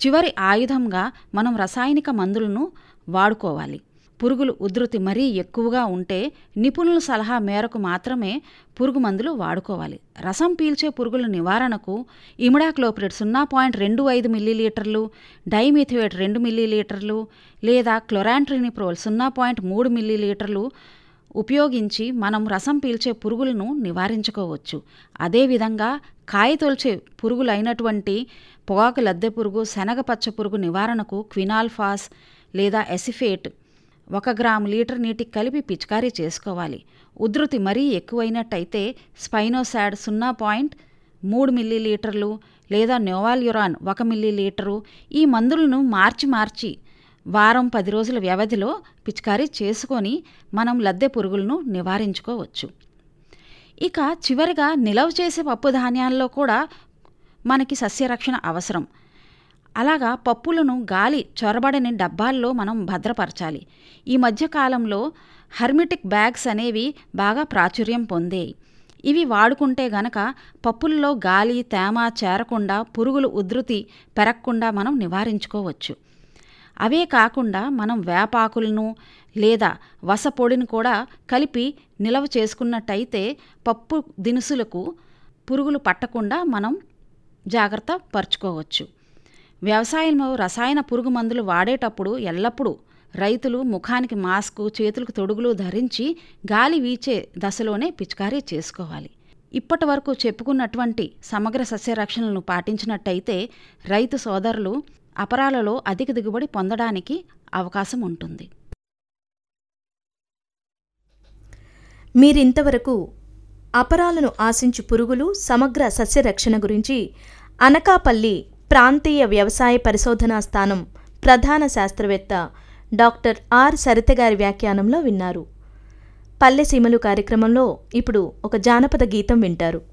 చివరి ఆయుధంగా మనం రసాయనిక మందులను వాడుకోవాలి పురుగులు ఉధృతి మరీ ఎక్కువగా ఉంటే నిపుణుల సలహా మేరకు మాత్రమే పురుగు మందులు వాడుకోవాలి రసం పీల్చే పురుగుల నివారణకు ఇమిడాక్లోప్రిడ్ సున్నా పాయింట్ రెండు ఐదు మిల్లీలీటర్లు డైమిథివేట్ రెండు మిల్లీలీటర్లు లేదా క్లొరాంట్రినిప్రోల్ సున్నా పాయింట్ మూడు మిల్లీలీటర్లు ఉపయోగించి మనం రసం పీల్చే పురుగులను నివారించుకోవచ్చు అదేవిధంగా కాయ తొలిచే పురుగులైనటువంటి పొగాకు లద్దె పురుగు శనగ పచ్చ పురుగు నివారణకు క్వినాల్ఫాస్ లేదా ఎసిఫేట్ ఒక గ్రాము లీటర్ నీటికి కలిపి పిచికారీ చేసుకోవాలి ఉధృతి మరీ ఎక్కువైనట్టయితే స్పైనోసాడ్ సున్నా పాయింట్ మూడు మిల్లీలీటర్లు లేదా నోవాల్యురాన్ ఒక మిల్లీలీటరు ఈ మందులను మార్చి మార్చి వారం పది రోజుల వ్యవధిలో పిచికారీ చేసుకొని మనం లద్దె పురుగులను నివారించుకోవచ్చు ఇక చివరిగా నిలవ చేసే పప్పు ధాన్యాల్లో కూడా మనకి సస్యరక్షణ అవసరం అలాగా పప్పులను గాలి చొరబడని డబ్బాల్లో మనం భద్రపరచాలి ఈ మధ్యకాలంలో హర్మిటిక్ బ్యాగ్స్ అనేవి బాగా ప్రాచుర్యం పొందాయి ఇవి వాడుకుంటే గనక పప్పుల్లో గాలి తేమ చేరకుండా పురుగులు ఉధృతి పెరగకుండా మనం నివారించుకోవచ్చు అవే కాకుండా మనం వేపాకులను లేదా వసపొడిని కూడా కలిపి నిలవ చేసుకున్నట్టయితే పప్పు దినుసులకు పురుగులు పట్టకుండా మనం జాగ్రత్త పరుచుకోవచ్చు వ్యవసాయంలో రసాయన పురుగు మందులు వాడేటప్పుడు ఎల్లప్పుడూ రైతులు ముఖానికి మాస్కు చేతులకు తొడుగులు ధరించి గాలి వీచే దశలోనే పిచికారీ చేసుకోవాలి ఇప్పటి వరకు చెప్పుకున్నటువంటి సమగ్ర సస్యరక్షణలను పాటించినట్టయితే రైతు సోదరులు అపరాలలో అధిక దిగుబడి పొందడానికి అవకాశం ఉంటుంది మీరింతవరకు అపరాలను ఆశించు పురుగులు సమగ్ర సస్యరక్షణ గురించి అనకాపల్లి ప్రాంతీయ వ్యవసాయ పరిశోధనా స్థానం ప్రధాన శాస్త్రవేత్త డాక్టర్ ఆర్ సరిత గారి వ్యాఖ్యానంలో విన్నారు పల్లెసీమలు కార్యక్రమంలో ఇప్పుడు ఒక జానపద గీతం వింటారు